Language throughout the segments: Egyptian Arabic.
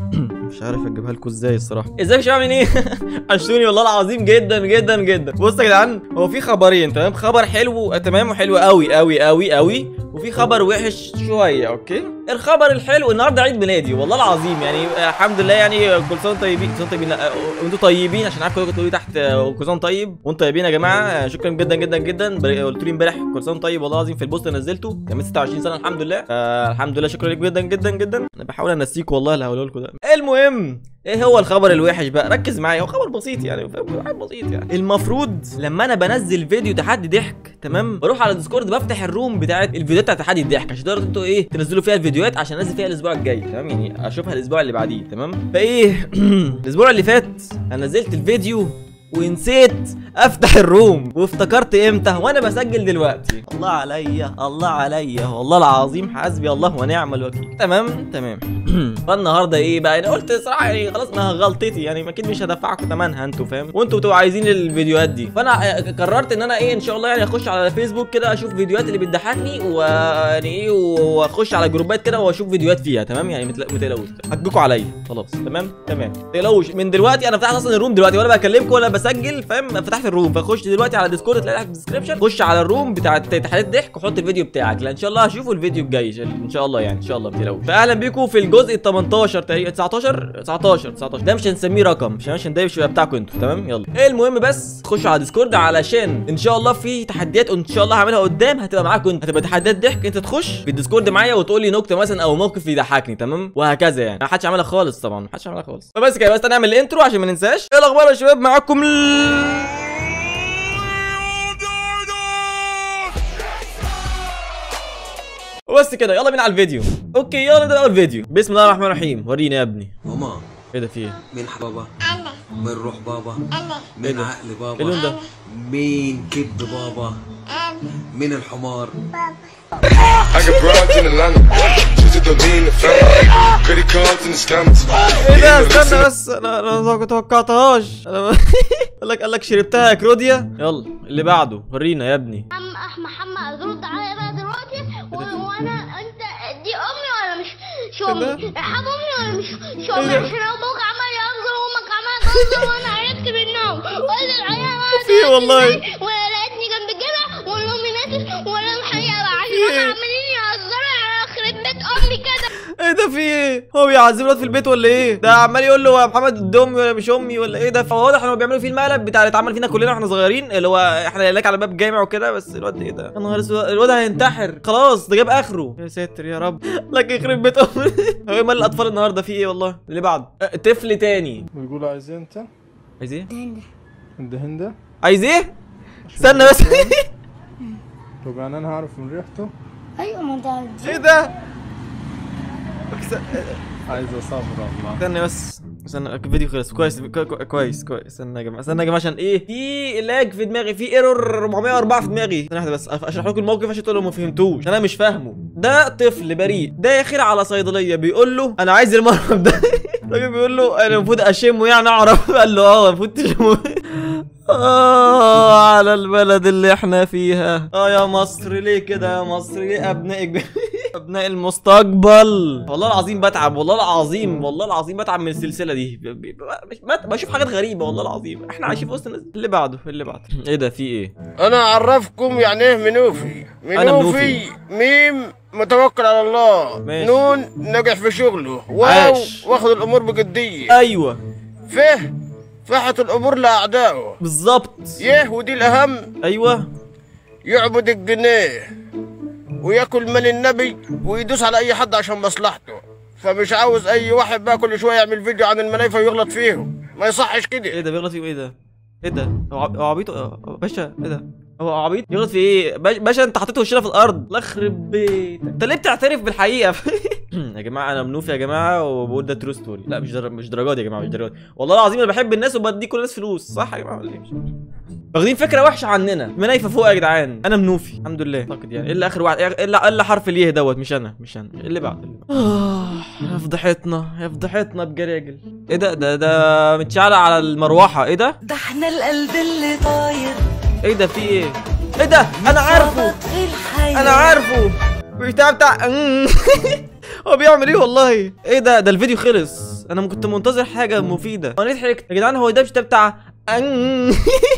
مش عارف اجيبها لكم ازاي الصراحه ازيك يا شباب عاملين ايه عشتوني والله العظيم جدا جدا جدا بصوا يا جدعان هو في خبرين تمام خبر حلو تمام وحلو قوي قوي قوي قوي وفي خبر وحش شويه اوكي الخبر الحلو النهارده عيد ميلادي والله العظيم يعني آه، الحمد لله يعني كل سنه وانتم طيبين كل سنه وانتم طيبين لا، آه، وانتم طيبين عشان عارف كلكم تقولوا لي تحت آه، كل سنه وانتم طيب وانتم طيبين يا جماعه آه، شكرا جدا جدا جدا بر- قلت لي امبارح كل سنه وانتم طيب والله العظيم في البوست اللي نزلته تميت 26 سنه الحمد لله آه الحمد لله شكرا لكم جدا جدا جدا انا بحاول انسيكم والله اللي هقوله لكم ده المهم ايه هو الخبر الوحش بقى ركز معايا هو خبر بسيط يعني فاهم؟ حاجة بسيط يعني المفروض لما انا بنزل فيديو تحدي ضحك تمام بروح على ديسكورد بفتح الروم بتاعت الفيديوهات بتاعت تحدي الضحك عشان تقدروا انتوا ايه تنزلوا فيها الفيديوهات عشان انزل فيها الاسبوع الجاي تمام يعني اشوفها الاسبوع اللي بعديه تمام فايه الاسبوع اللي فات انا نزلت الفيديو ونسيت افتح الروم وافتكرت امتى وانا بسجل دلوقتي الله عليا الله عليا والله العظيم حسبي الله ونعم الوكيل تمام تمام فالنهارده ايه بقى انا قلت صراحه يعني خلاص ما غلطتي يعني اكيد مش هدفعكم ثمنها انتوا فاهم وانتوا بتبقوا عايزين الفيديوهات دي فانا آه، قررت ان انا ايه ان شاء الله يعني اخش على فيسبوك كده اشوف فيديوهات اللي بتضحكني ويعني ايه واخش على جروبات كده واشوف فيديوهات فيها تمام يعني متل- ما تقلقوش هتجيكوا عليا خلاص تمام تمام ما تقلقوش من دلوقتي انا فتحت اصلا الروم دلوقتي ولا بكلمكم ولا بسجل فاهم فتحت الروم فخش دلوقتي على ديسكورد تلاقي تحت في الديسكربشن خش على الروم بتاعت تحديات ضحك وحط الفيديو بتاعك لان ان شاء الله هشوفه الفيديو الجاي ان شاء الله يعني ان شاء الله ما تقلقوش فاهلا بيكم في الجزء ال 18 تقريبا 19 19 19 ده مش هنسميه رقم عشان عشان ده مش هيبقى بتاعكم انتوا تمام يلا المهم بس خشوا على ديسكورد علشان ان شاء الله في تحديات ان شاء الله هعملها قدام هتبقى معاكم انت هتبقى تحديات ضحك انت تخش في الديسكورد معايا وتقول لي نكته مثلا او موقف يضحكني تمام وهكذا يعني ما حدش عملها خالص طبعا ما حدش عملها خالص فبس كده بس نعمل الانترو عشان ما ننساش ايه الاخبار يا شباب معاكم ال- وبس كده يلا بينا على الفيديو اوكي يلا نبدا اول فيديو بسم الله الرحمن الرحيم وريني يا ابني ماما ايه ده في ايه مين بابا أنا مين روح بابا أنا مين إيه ده؟ عقل ايه بابا اللون ده مين كبد بابا أنا مين الحمار I got broads in Atlanta. Just to lean the family. Credit cards and the scammers. ايه ده استنى بس انا انا ما توقعتهاش انا قال لك قال لك شربتها يا كروديا يلا اللي بعده ورينا يا ابني عم أح محمد رد عليا بقى دلوقتي و- وانا انت دي امي ولا مش شو إيه ده؟ امي ارحم امي ولا مش شو إيه امي ده؟ عشان ابوك عمال ينظر وامك عمال تنظر وانا عرفت بالنوم قلت العيال في إيه والله؟ ولا لقيتني جنب الجبل ولا امي ماتت ولا الحقيقه بقى في عشان إيه؟ هم عمالين يهزروا على يخرب بيت امي كده ايه ده في ايه هو بيعذب الواد في البيت ولا ايه ده عمال يقول له يا محمد ده امي ولا مش امي ولا ايه ده فواضح انه بيعملوا فيه المقلب بتاع اللي اتعمل فينا كلنا واحنا صغيرين اللي هو احنا هناك على باب جامع وكده بس الواد ايه ده يا نهار اسود الواد هينتحر خلاص ده جاب اخره يا ساتر يا رب لك يخرب بيت امي هو ايه مال الاطفال النهارده في ايه والله اللي بعده أه، طفل تاني بيقول عايز إيه انت عايز ايه هند هند عايز ايه استنى بس طب يعني انا هعرف من ريحته ايوه ما انت ايه ده است- عايز صبر الله استنى بس استنى الفيديو خلص كويس كويس كويس كويس استنى يا جماعه استنى يا جماعه عشان ايه في لاج في دماغي في ايرور 404 في دماغي ثانيه واحده بس اشرح لكم الموقف عشان تقولوا ما فهمتوش انا مش فاهمه ده طفل بريء داخل على صيدليه بيقول له انا عايز المرهم ده الراجل بيقول له انا المفروض اشمه يعني اعرف قال له اه المفروض تشمه اه على البلد اللي احنا فيها اه يا مصر ليه كده يا مصر ليه ابنائك ابناء المستقبل والله العظيم بتعب والله العظيم والله العظيم بتعب من السلسله دي ب- ب- ب- مش- بت- بشوف حاجات غريبه والله العظيم احنا عايشين في وسط الناس اللي بعده اللي بعده ايه ده في ايه انا اعرفكم يعني ايه منوفي أنا منوفي. منوفي ميم متوكل على الله ماشي. نون نجح في شغله واو عاش. واخد الامور بجديه ايوه فه فحت الامور لاعدائه بالظبط يه ودي الاهم ايوه يعبد الجنيه وياكل مال النبي ويدوس على اي حد عشان مصلحته فمش عاوز اي واحد بقى كل شويه يعمل فيديو عن المنايفه ويغلط فيهم ما يصحش كده ايه ده بيغلط فيه ايه ده ايه ده هو عب- هو عبيط هو- هو- باشا ايه ده هو عبيط يغلط في ايه باش- باشا انت حطيت وشنا في الارض الله يخرب بيتك انت ليه بتعترف بالحقيقه يا جماعه انا منوفي يا جماعه وبقول ده ترو ستوري لا مش در... مش درجات يا جماعه مش درجات والله العظيم انا بحب الناس وبدي كل الناس فلوس صح يا جماعه ولا ايه مش واخدين فكره وحشه عننا منايفه فوق يا جدعان انا منوفي الحمد لله اعتقد يعني الا اخر واحد الا الا حرف اليه دوت مش انا مش انا اللي بعد اللي بعد. آه، يا فضحتنا يا فضحتنا بجراجل ايه ده ده ده متشعلق على المروحه ايه ده ده احنا القلب اللي طاير ايه ده في ايه ايه ده انا عارفه خبط في الحياة انا عارفه بتاع بتاع هو بيعمل ايه والله ايه ده ده الفيديو خلص خالص انا كنت منتظر حاجه مفيده انا ليه ضحكت يا جدعان هو ده مش ده بتاع أن-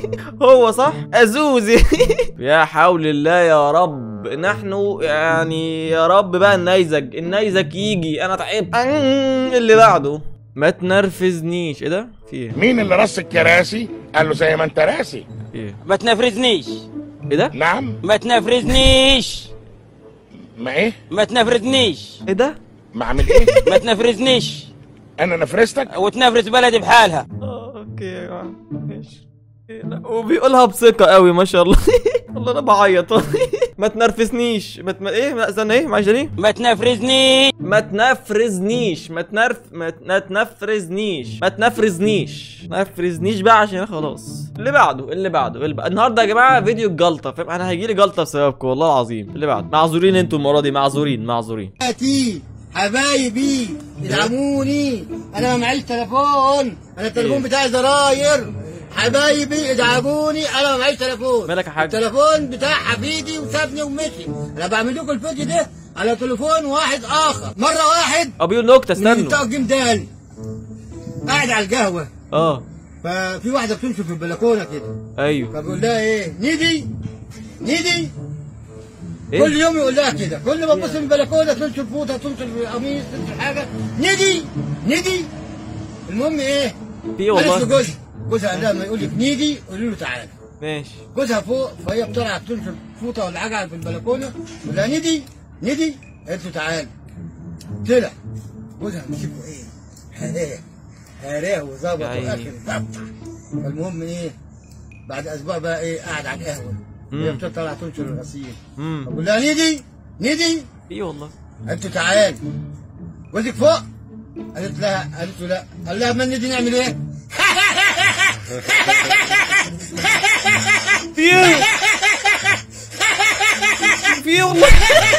هو صح ازوزي يا حول الله يا رب نحن يعني يا رب بقى النيزك النيزك يجي انا تعبت أن- اللي بعده ما تنرفزنيش ايه ده في ايه مين اللي رص الكراسي؟ قال له زي ما انت راسي في ايه ما تنفرزنيش ايه ده نعم ما تنفرزنيش ما ايه؟ ما تنفرزنيش ايه ده ما اعمل ايه؟ ما تنفرزنيش انا نفرستك؟ وتنفرز بلدي بحالها اه اوكي يا جماعه ماشي إيه، لا وبيقولها بثقة قوي ما شاء الله والله انا بعيط ما تنرفزنيش ما تم... ايه لا استنى ايه معلش تاني ما تنفرزنيش ما تنفرزنيش ما تنرف ما ت- ما تنفرزنيش ما تنفرزنيش نفرزنيش بقى عشان أنا خلاص اللي بعده اللي بعده اللي بعده النهارده يا جماعه فيديو الجلطه فاهم انا هيجي لي جلطه بسببكم والله العظيم اللي بعده معذورين انتوا المره دي معذورين معذورين حياتي حبايبي ادعموني انا ما معيش تليفون انا التليفون بتاعي زراير حبايبي ادعموني انا ما معيش تليفون مالك يا حاج؟ التليفون بتاع حفيدي وسابني ومشي انا بعمل لكم الفيديو ده على تليفون واحد اخر مره واحد اه بيقول نكته من استنوا بتاع جمدان قاعد على القهوه اه ففي واحده بتمشي في البلكونه كده ايوه فبقول لها ايه نيدي نيدي إيه؟ كل يوم يقول لها كده كل ما تبص من البلكونه تنشر فوطه تنشر قميص تنشر حاجه ندي ندي المهم ايه في إيه قالت والله لجوزها جوزها قال لها لما يقول لك نيدي قولي له تعالى ماشي جوزها فوق فهي بتلعب تنشر فوطه ولا حاجه في البلكونه يقول لها ندي ندي قالت له تعالى طلع جوزها مسكه ايه هراه هراه وظبط يا عيني. واخر ضبط فالمهم ايه بعد اسبوع بقى ايه قاعد على القهوه هي مم. بتطلع تنشر الغسيل امم بقول لها ندي ندي في إيه والله قالت له تعال جوزك فوق قالت لها قالت له لا قال لها ما ندي نعمل ايه في ايه في ايه والله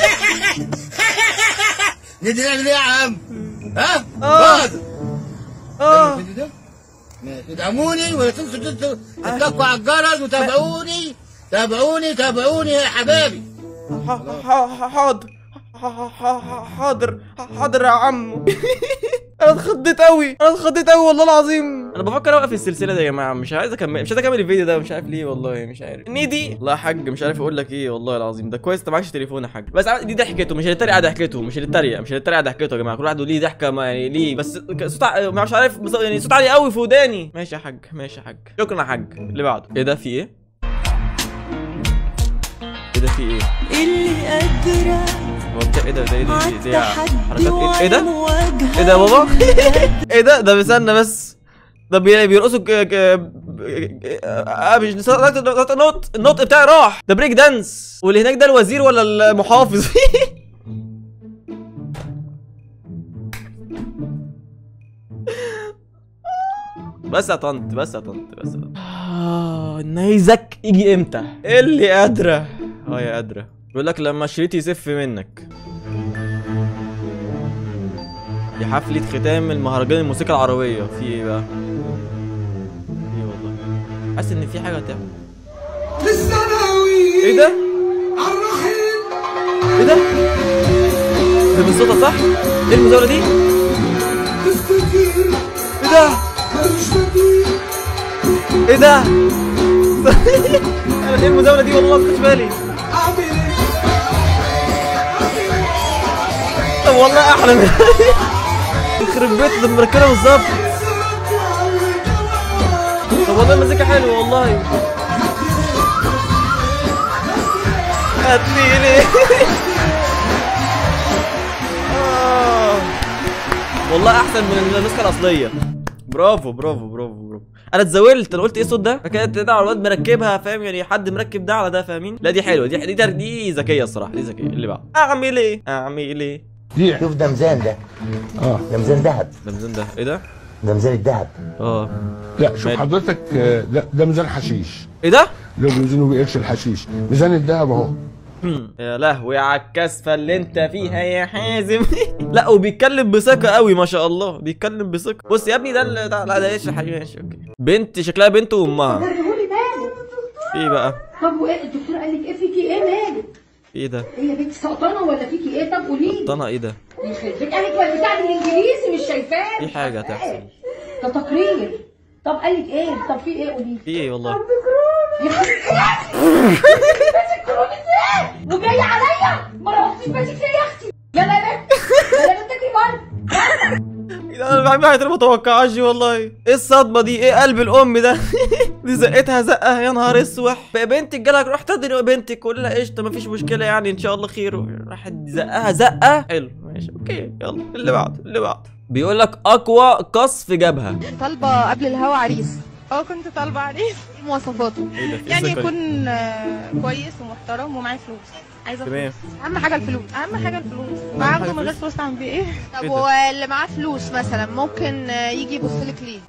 ندي نعمل ايه يا عم ها آه. بعد اه الفيديو ده ماشي ادعموني ولا تنسوا تنسوا تتكوا على الجرس وتابعوني تابعوني تابعوني يا حبايبي ح- ح- حاضر ح- ح- حاضر حاضر يا عم انا اتخضيت قوي انا اتخضيت قوي والله العظيم انا بفكر اوقف السلسله دي يا جماعه مش عايز اكمل مش عايز اكمل الفيديو ده مش عارف ليه والله مش عارف نيدي والله يا حاج مش عارف اقول لك ايه والله العظيم ده كويس انت معكش تليفون يا حاج بس عارف دي ضحكته مش اللي اتريق على ضحكته مش اللي اتريق مش اللي اتريق على ضحكته يا جماعه كل واحد ليه ضحكه ما يعني ليه بس ك- صوت ع- مش عارف بص- يعني صوت عالي قوي في وداني ماشي يا حاج ماشي يا حاج شكرا يا حاج اللي بعده ايه ده في ايه ايه ده في ايه اللي قادرة هو بتاع ايه ده ده ايه ده دي- دي حركات عالتحدي ايه ايه ده والمواجهة ايه ده يا بابا ايه ده ده بيستنى بس ده بي- بيرقصوا ك... ك... آه، مش نط نط نط النط بتاعي راح ده بريك دانس واللي هناك ده الوزير ولا المحافظ بس يا طنط بس يا طنط بس يا طنط آه نيزك يجي امتى اللي قادره اه يا قادره بيقول لك لما شريط يسف منك دي حفلة ختام المهرجان الموسيقى العربية في ايه بقى؟ ايه والله حاسس ان في حاجة هتعمل ايه ده؟ ايه ده؟ ده من صوتها صح؟ ايه المزاولة دي؟ ايه ده؟ ايه ده؟ انا ايه المزاولة دي والله ما خدتش بالي طب والله احلى من يخرب بيت ده مركبه بالظبط طب والله المزيكا حلوه والله هاتلي ليه آه. والله احسن من النسخه الاصليه برافو برافو برافو برافو انا اتزاولت انا قلت ايه الصوت ده كانت ده على الواد مركبها فاهم يعني حد مركب ده على ده فاهمين لا دي حلوه دي دي دي ذكيه الصراحه دي ذكيه اللي بعد اعمل ايه اعمل ايه شوف ده ميزان ده اه ده ميزان ذهب ده ميزان ده ايه ده ده ميزان الذهب اه لا شوف مال. حضرتك آه، ده, ده ميزان حشيش ايه ده اللي هو بيوزنوا بيه قرش الحشيش ميزان الذهب اهو يا لهوي على الكسفه اللي انت فيها يا حازم لا وبيتكلم بثقه قوي ما شاء الله بيتكلم بثقه بص يا ابني ده اللي ده لا ده ايش يا حبيبي ماشي اوكي بنت شكلها بنت وامها وريهولي مالك ايه بقى طب وايه الدكتور قال لك ايه فيكي ايه مالك ايه ده هي بنتي سقطانه ولا فيكي ايه طب قولي لي طنق ايه ده يخرب بيت قالك ولا بتاع الانجليزي مش شايفاه في حاجه هتحصل ده تقرير طب قالك ايه طب في ايه قولي لي في ايه والله ماسك كورونا ازاي وجاي عليا ما رحتش ماسك ليه يا اختي يلا يا بنت يلا يا بنت اجري بره انا بعمل حاجه ما اتوقعهاش دي والله ايه الصدمه دي ايه قلب الام ده دي زقتها زقه يا نهار اسوح بقى بنتك جالك روح تدري بنتك قول لها قشطه مفيش مشكله يعني ان شاء الله خير راحت زقها زقه حلو ماشي اوكي يلا اللي بعده اللي بعده بيقول لك اقوى قصف جبهه طالبة قبل الهوا عريس اه كنت طالبة عريس ايه مواصفاته ايه ده في يعني ثقة؟ يكون آه، كويس ومحترم ومعاه فلوس عايزة تمام. فلوس اهم حاجة الفلوس اهم حاجة الفلوس حاجة معاه من غير فلوس؟ فلوس تعمل بيه ايه إيه طب ده؟ واللي معاه فلوس مثلا ممكن آه، يجي يبص لك ليه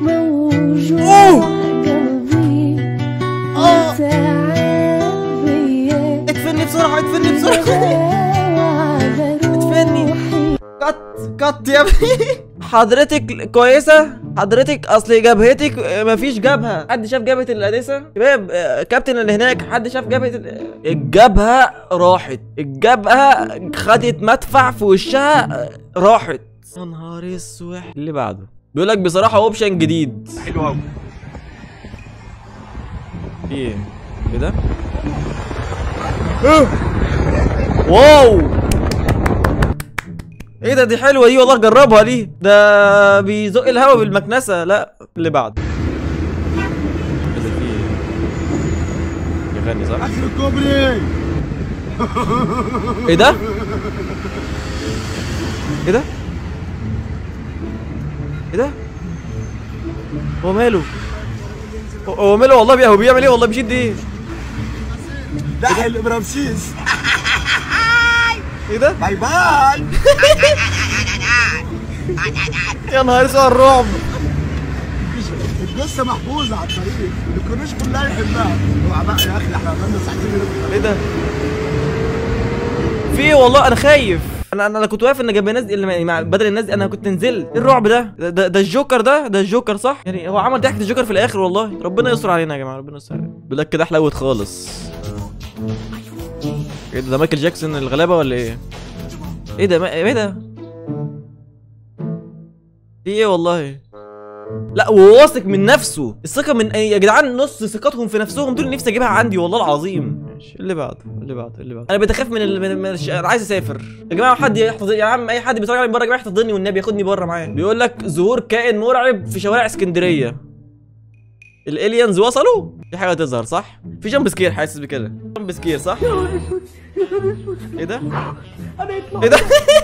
ادفني بسرعه ادفني بسرعه ادفني كت كت يا ابني حضرتك كويسة؟ حضرتك اصل جبهتك آه، مفيش جبهة، حد شاف جبهة الأنسة؟ شباب آه، كابتن اللي هناك حد شاف جبهة ال- الجبهة راحت، الجبهة خدت مدفع في وشها آه، راحت. يا نهار اسود اللي بعده بيقول لك بصراحة اوبشن جديد. حلو قوي في ايه؟ ايه ده؟ آه! واو ايه ده دي حلوه دي والله جربها دي ده بيزق الهوا بالمكنسه لا اللي بعد ايه ده في ايه يغني صح اخر الكوبري ايه ده ايه ده ايه ده هو ماله هو- هو ماله والله بي- هو بيعمل ايه والله بيشد ايه ده اللي برمسيس ايه ده باي باي يا نهار اسود على الرعب الجثه محفوظه على الطريق الكورنيش كلها يحبها اوعى بقى يا اخي احنا عملنا ساعتين ايه ده في ايه والله انا خايف انا انا أنا كنت واقف ان جنب الناس دي اللي مع- بدل الناس دي انا كنت نزلت ايه الرعب ده ده, ده, ده الجوكر ده ده الجوكر صح يعني هو عمل ضحكه الجوكر في الاخر والله ربنا يستر علينا يا جماعه ربنا يستر علينا بيقول لك كده حلوت خالص ايه ده ده مايكل جاكسون الغلابه ولا ايه ايه ده ما... ايه ده في ايه والله لا وواثق من نفسه الثقه من يا جدعان نص ثقتهم في نفسهم دول نفسي اجيبها عندي والله العظيم ماشي اللي بعده اللي بعده اللي بعده انا بتخاف من, ال... من... من الش... انا عايز اسافر يا جماعه حد يحفظ يا عم اي حد بيتفرج علي من بره يا جماعه يحفظني والنبي ياخدني بره معاه بيقول لك ظهور كائن مرعب في شوارع اسكندريه الالينز وصلوا في حاجه تظهر صح في جامب سكير حاسس بكده جامب سكير صح ايه ده ايه ده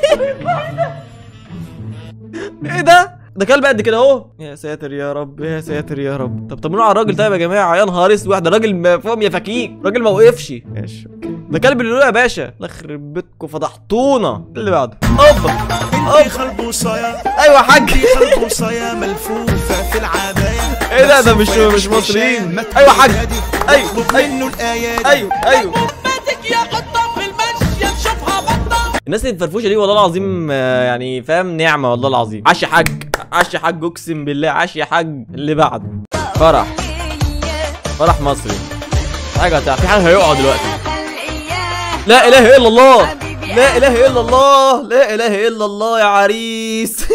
ايه ده ده كلب قد كده اهو يا ساتر يا رب يا ساتر يا رب طب طمنوا على الراجل طيب يا جماعه يا نهار اسود ده راجل ما- فاهم يا فكيك راجل ما وقفش ماشي اوكي ده كلب اللي يا باشا الله يخرب بيتكم فضحتونا اللي بعده اوبا اوبا خلبوصايا ايوه يا حاج خلبوصايا ملفوفة في العباية ايه ده ده مش مش مصريين ايوه يا حاج ايوه ايوه منه الآيات ايوه ايوه يا قطة في المشي نشوفها بطة الناس اللي الفرفوشه دي والله العظيم آه، يعني فاهم نعمه والله العظيم عاش يا حاج عاش يا حاج اقسم بالله عاش يا حاج اللي بعد فرح فرح مصري حاجه هتع- في حاجه هيقع دلوقتي لا اله الا الله لا اله الا الله لا اله الا الله يا عريس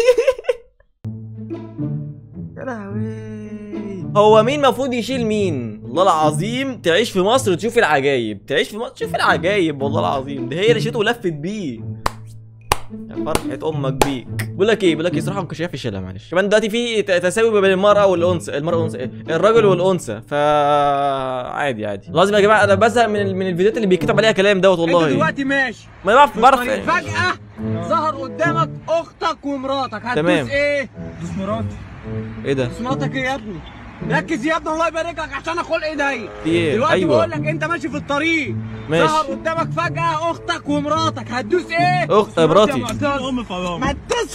يا لهوي هو مين المفروض يشيل مين والله العظيم تعيش في مصر تشوف العجايب تعيش في مصر تشوف العجايب والله العظيم ده هي اللي شيته ولفت بيه يا فرحة امك بيك بقول لك ايه بقول لك ايه صراحه ما كنتش عارف يشيلها معلش كمان دلوقتي في ت- تساوي بين المراه والانثى المراه والانثى إيه؟ الراجل والانثى ف عادي عادي لازم يا جماعه انا بزهق من ال- من الفيديوهات اللي بيكتب عليها كلام دوت انت والله دلوقتي ماشي ما بعرف بعرف فجأة ظهر قدامك اختك ومراتك هتدوس تمام. ايه؟ دوس مراتي ايه ده دوس مراتك ايه يا ابني؟ ركز يا ابني الله يبارك لك عشان اخلق ايديا في ايه؟ دلوقتي أيوة. بقول لك انت ماشي في الطريق ماشي. ظهر قدامك فجأة اختك ومراتك هتدوس ايه؟ أخت- دوس مراتي مراتي. يا معتز. أم فضام ما تدوس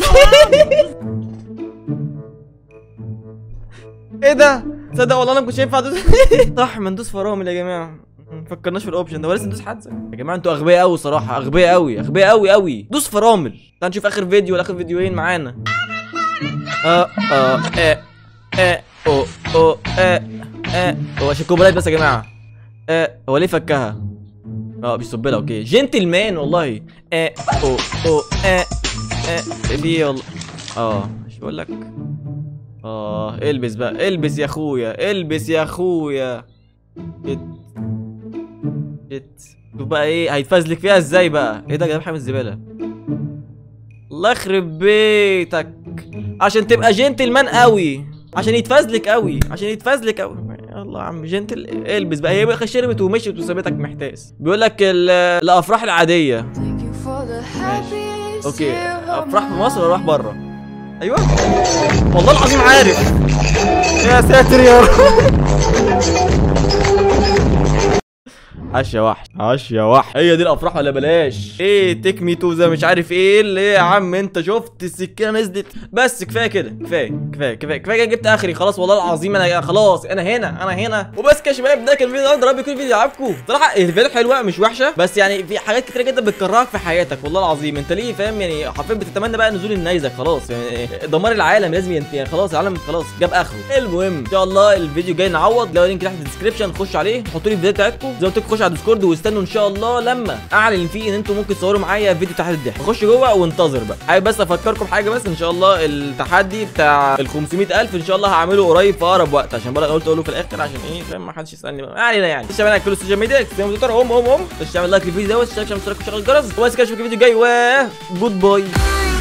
ايه ده تصدق والله انا ما كنتش ينفع ادوس صح ما ندوس فرامل يا جماعه ما فكرناش في الاوبشن ده ولسه ندوس حادثه يا جماعه انتوا اغبياء قوي صراحه اغبياء قوي اغبياء قوي قوي دوس فرامل تعال نشوف اخر فيديو ولا اخر فيديوهين معانا اه اه اه اه او او اه اه هو عشان كوبلايت بس يا جماعه اه هو ليه فكها اه بيصب لها اوكي جنتل مان والله اه او او اه اه دي والله اه مش بقول لك اه البس بقى البس يا اخويا البس يا اخويا شت شت شوف بقى ايه هيتفزلك فيها ازاي بقى ايه ده جايب حاجه من الزباله الله يخرب بيتك عشان تبقى جنتل مان قوي عشان يتفزلك قوي عشان يتفزلك قوي يلا يا عم جنتل البس بقى هي بقى شربت ومشيت وسابتك محتاس بيقول لك ال- الافراح العاديه ماشي اوكي افراح في مصر ولا افراح بره ايوه والله العظيم عارف يا ساتر يا رب عاش يا وحش عاش يا وحش هي دي الافراح ولا بلاش ايه تيك مي تو زي مش عارف ايه اللي يا عم انت شفت السكينه نزلت بس كفايه كده كفايه كفايه كفايه كفايه كده جبت اخري خلاص والله العظيم انا خلاص انا هنا انا هنا وبس كده يا شباب ده كان الفيديو النهارده رب يكون الفيديو عجبكم بصراحه الفيديوهات حلوه مش وحشه بس يعني في حاجات كتيره جدا بتكرهك في حياتك والله العظيم انت ليه فاهم يعني حرفيا بتتمنى بقى نزول النيزك خلاص يعني دمار العالم لازم ينتهي يعني خلاص العالم خلاص جاب اخره المهم ان شاء الله الفيديو جاي نعوض لو لينك تحت في الديسكربشن خش عليه حطوا لي الفيديوهات بتاعتكم زي ما قلت لكم خش على الديسكورد واستنوا ان شاء الله لما اعلن فيه ان انتم ممكن تصوروا معايا فيديو تحت الضحك خش جوه وانتظر بقى حابب بس افكركم حاجه بس ان شاء الله التحدي بتاع ال 500000 ان شاء الله هعمله قريب في اقرب وقت عشان بقى قلت اقوله في الاخر عشان ايه فاهم ما حدش يسالني بقى ما علينا يعني تشتغل على كل السوشيال ميديا زي ما تقدر قوم قوم قوم تشتغل لايك للفيديو ده وتشترك عشان تشترك وتشغل الجرس وبس كده اشوفك في فيديو جاي و جود باي